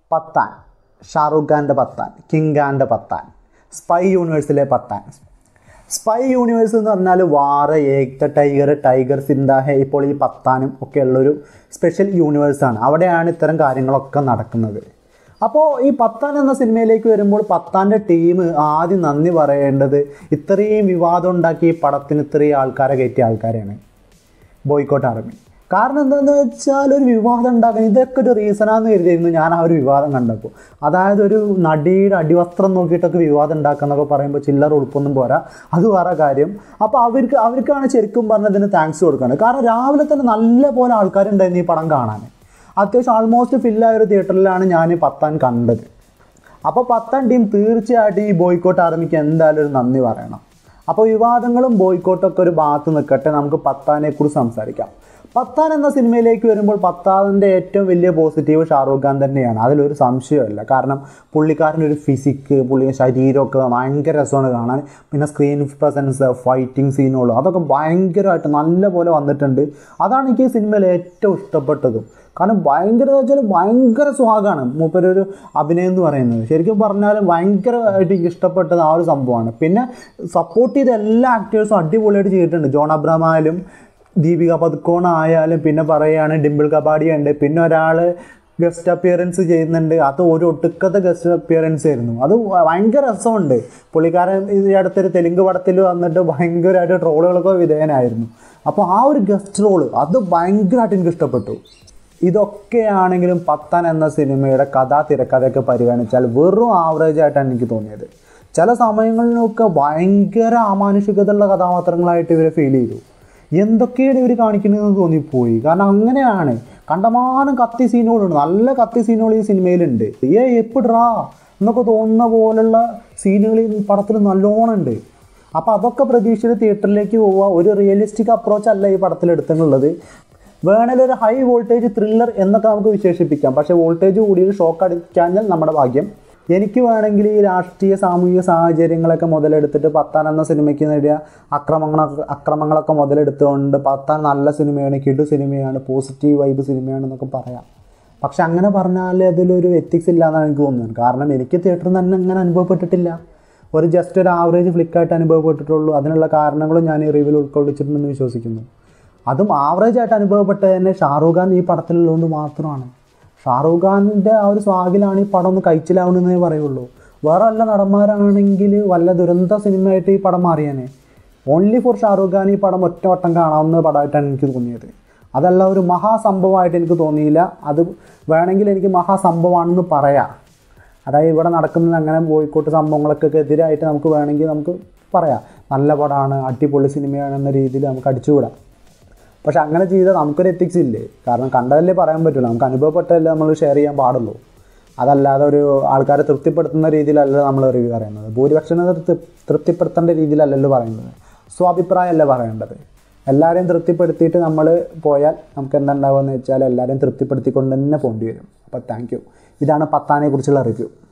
പത്താൻ ഷാറൂഖ് ഖാൻ്റെ പത്താൻ കിങ് ഖാൻ്റെ Pathan spy യൂണിവേഴ്സിലെ Pathan spy universe എന്ന് പറഞ്ഞാൽ വാറ ഏക്ത ടൈഗർ ടൈഗർ സിന്ദാഹെ ഇപ്പോൾ ഈ പത്താനും ഒക്കെ ഉള്ളൊരു സ്പെഷ്യൽ യൂണിവേഴ്സാണ് അവിടെയാണ് ഇത്തരം കാര്യങ്ങളൊക്കെ നടക്കുന്നത് അപ്പോൾ ഈ പത്താൻ എന്ന സിനിമയിലേക്ക് വരുമ്പോൾ പത്താൻ്റെ ടീം ആദ്യം നന്ദി പറയേണ്ടത് ഇത്രയും വിവാദം ഉണ്ടാക്കി ഈ പടത്തിന് ഇത്രയും ആൾക്കാരെ കയറ്റിയ ആൾക്കാരെയാണ് ബോയ്ക്കോട്ട് ആർമി കാരണം എന്താണെന്ന് വെച്ചാൽ ഒരു വിവാദം ഉണ്ടാക്കാൻ ഇതൊക്കെ ഒരു റീസണാന്ന് കരുതിയിരുന്നു ഞാൻ ആ ഒരു വിവാദം കണ്ടപ്പോൾ അതായത് ഒരു നടിയുടെ അടിവസ്ത്രം നോക്കിയിട്ടൊക്കെ വിവാദം ഉണ്ടാക്കുന്നൊക്കെ പറയുമ്പോൾ ചില്ലറ ഉൾപ്പൊന്നും പോരാ അത് വേറെ കാര്യം അപ്പോൾ അവർക്ക് അവർക്കാണ് ശരിക്കും പറഞ്ഞതിന് താങ്ക്സ് കൊടുക്കേണ്ടത് കാരണം രാവിലെ തന്നെ നല്ല പോലെ ആൾക്കാരുണ്ടായിരുന്നു ഈ പടം കാണാൻ അത്യാവശ്യം ആൾമോസ്റ്റ് ഫില്ലായ ഒരു തിയേറ്ററിലാണ് ഞാൻ പത്താൻ കണ്ടത് അപ്പോൾ പത്താം ടീം തീർച്ചയായിട്ടും ഈ ബോയ്ക്കോട്ട് ആർമിക്ക് എന്തായാലും ഒരു നന്ദി പറയണം അപ്പോൾ വിവാദങ്ങളും ബോയ്ക്കോട്ടൊക്കെ ഒരു ഭാഗത്ത് നിൽക്കട്ടെ നമുക്ക് പത്താനെ കുറിച്ച് സംസാരിക്കാം പത്താൻ എന്ന സിനിമയിലേക്ക് വരുമ്പോൾ പത്താതിൻ്റെ ഏറ്റവും വലിയ പോസിറ്റീവ് ഷാറൂഖ് ഖാൻ തന്നെയാണ് അതിലൊരു സംശയമില്ല കാരണം പുള്ളിക്കാരൻ്റെ ഒരു ഫിസിക്ക് പുള്ളി ശരീരമൊക്കെ ഭയങ്കര രസമാണ് കാണാൻ പിന്നെ സ്ക്രീൻ പ്രസൻസ് ഫൈറ്റിംഗ് സീനുകളും അതൊക്കെ ഭയങ്കരമായിട്ട് നല്ല പോലെ വന്നിട്ടുണ്ട് അതാണ് എനിക്ക് ഈ സിനിമയിൽ ഏറ്റവും ഇഷ്ടപ്പെട്ടതും കാരണം ഭയങ്കര എന്ന് വെച്ചാൽ ഭയങ്കര സ്വാഗാണ് മൂപ്പരൊരു അഭിനയം എന്ന് പറയുന്നത് ശരിക്കും പറഞ്ഞാൽ ഭയങ്കരമായിട്ട് എനിക്ക് ഇഷ്ടപ്പെട്ടത് ആ ഒരു സംഭവമാണ് പിന്നെ സപ്പോർട്ട് ചെയ്ത എല്ലാ ആക്ടേഴ്സും അടിപൊളിയായിട്ട് ചെയ്തിട്ടുണ്ട് ജോൺ അബ്രാം ആയാലും ദീപിക പതുക്കോൺ ആയാലും പിന്നെ പറയുകയാണ് ഡിംപിൾ കപാഡിയ ഉണ്ട് പിന്നെ ഒരാൾ ഗസ്റ്റ് അപ്പിയറൻസ് ചെയ്യുന്നുണ്ട് അത് ഒരു ഒട്ടുക്കത്തെ ഗസ്റ്റ് അപ്പിയറൻസ് ആയിരുന്നു അത് ഭയങ്കര രസമുണ്ട് പുള്ളിക്കാരൻ ഈ അടുത്തൊരു തെലുങ്ക് പടത്തിൽ വന്നിട്ട് ഭയങ്കരമായിട്ട് ട്രോളുകളൊക്കെ വിധേയനായിരുന്നു അപ്പോൾ ആ ഒരു ഗസ്റ്റ് റോള് അത് ഭയങ്കരമായിട്ട് എനിക്ക് ഇഷ്ടപ്പെട്ടു ഇതൊക്കെയാണെങ്കിലും പത്താൻ എന്ന സിനിമയുടെ കഥാ തിരക്കഥയൊക്കെ പരിഗണിച്ചാൽ വെറും ആവറേജ് ആയിട്ടാണ് എനിക്ക് തോന്നിയത് ചില സമയങ്ങളിലൊക്കെ ഭയങ്കര അമാനുഷികതയുള്ള കഥാപാത്രങ്ങളായിട്ട് ഇവരെ ഫീൽ ചെയ്തു എന്തൊക്കെയാണ് ഇവർ കാണിക്കുന്നതെന്ന് തോന്നിപ്പോയി കാരണം അങ്ങനെയാണ് കണ്ടമാനം കത്തി സീനുകളുണ്ട് നല്ല കത്തി സീനുകൾ ഈ സിനിമയിലുണ്ട് ഏ എപ്പിടാ എന്നൊക്കെ തോന്നുന്ന പോലുള്ള സീനുകൾ ഈ പടത്തിൽ നല്ലോണം ഉണ്ട് അപ്പോൾ അതൊക്കെ പ്രതീക്ഷിച്ച് തിയേറ്ററിലേക്ക് പോവുക ഒരു റിയലിസ്റ്റിക് അപ്രോച്ച് അല്ല ഈ പടത്തിൽ എടുത്തിട്ടുള്ളത് വേണേൽ ഒരു ഹൈ വോൾട്ടേജ് ത്രില്ലർ എന്നൊക്കെ നമുക്ക് വിശേഷിപ്പിക്കാം പക്ഷേ വോൾട്ടേജ് കൂടിയൊരു ഷോക്ക് അടിക്കാഞ്ഞാൽ നമ്മുടെ ഭാഗ്യം എനിക്ക് വേണമെങ്കിൽ ഈ രാഷ്ട്രീയ സാമൂഹിക സാഹചര്യങ്ങളൊക്കെ മുതലെടുത്തിട്ട് പത്താൻ എന്ന സിനിമയ്ക്ക് നേടിയ അക്രമങ്ങളൊക്കെ അക്രമങ്ങളൊക്കെ മുതലെടുത്തുകൊണ്ട് പത്താൻ നല്ല സിനിമയാണ് കിടു സിനിമയാണ് പോസിറ്റീവ് വൈബ് സിനിമയാണ് എന്നൊക്കെ പറയാം പക്ഷെ അങ്ങനെ പറഞ്ഞാൽ അതിലൊരു എത്തിക്സ് ഇല്ല എന്നാണ് എനിക്ക് തോന്നുന്നത് കാരണം എനിക്ക് തിയേറ്ററിൽ നിന്ന് തന്നെ അങ്ങനെ അനുഭവപ്പെട്ടിട്ടില്ല ഒരു ജസ്റ്റ് ഒരു ആവറേജ് ഫ്ലിക്കായിട്ട് അനുഭവപ്പെട്ടിട്ടുള്ളൂ അതിനുള്ള കാരണങ്ങളും ഞാൻ ഈ റിവ്യൂവിൽ ഉൾക്കൊള്ളിച്ചിട്ടുണ്ടെന്ന് വിശ്വസിക്കുന്നു അതും ആവറേജ് ആയിട്ട് അനുഭവപ്പെട്ടത് തന്നെ ഷാറൂഖ് ഖാൻ ഈ പടത്തിലുള്ളതുകൊണ്ട് മാത്രമാണ് ഷാറൂഖ് ഖാനിൻ്റെ ആ ഒരു സ്വാഗിലാണ് ഈ പടം ഒന്ന് കഴിച്ചിലാവണമെന്നേ പറയുള്ളൂ വേറെ വല്ല നടന്മാരാണെങ്കിൽ വല്ല ദുരന്ത സിനിമയായിട്ട് ഈ പടം മാറിയാനേ ഓൺലി ഫോർ ഷാറൂഖ് ഖാൻ ഈ പടം ഒറ്റ വട്ടം കാണാവുന്ന പടമായിട്ടാണ് എനിക്ക് തോന്നിയത് അതല്ല ഒരു മഹാസംഭവമായിട്ട് എനിക്ക് തോന്നിയില്ല അത് വേണമെങ്കിൽ എനിക്ക് മഹാസംഭവമാണെന്ന് പറയാം അതായത് ഇവിടെ നടക്കുന്നത് അങ്ങനെ ബോയ്ക്കോട്ട് സംഭവങ്ങളൊക്കെ എതിരായിട്ട് നമുക്ക് വേണമെങ്കിൽ നമുക്ക് പറയാം നല്ല പടമാണ് അടിപൊളി സിനിമയാണ് എന്ന രീതിയിൽ നമുക്ക് അടിച്ചുവിടാം പക്ഷെ അങ്ങനെ ചെയ്താൽ നമുക്കൊരു എത്തിക്സ് ഇല്ലേ കാരണം കണ്ടതല്ലേ പറയാൻ പറ്റുള്ളൂ നമുക്ക് അനുഭവപ്പെട്ടതല്ലേ നമ്മൾ ഷെയർ ചെയ്യാൻ പാടുള്ളൂ അതല്ലാതെ ഒരു ആൾക്കാരെ തൃപ്തിപ്പെടുത്തുന്ന രീതിയിലല്ല നമ്മൾ റിവ്യൂ പറയുന്നത് ഭൂരിപക്ഷം തൃപ്തി തൃപ്തിപ്പെടുത്തേണ്ട രീതിയിലല്ലല്ലോ പറയുന്നത് സ്വാഭിപ്രായമല്ല പറയേണ്ടത് എല്ലാവരെയും തൃപ്തിപ്പെടുത്തിയിട്ട് നമ്മൾ പോയാൽ നമുക്ക് എന്താ ഉണ്ടാവുക എന്ന് വെച്ചാൽ എല്ലാവരെയും തൃപ്തിപ്പെടുത്തിക്കൊണ്ട് തന്നെ പോകേണ്ടി വരും അപ്പോൾ താങ്ക് യു ഇതാണ് പത്താനെ കുറിച്ചുള്ള റിവ്യൂ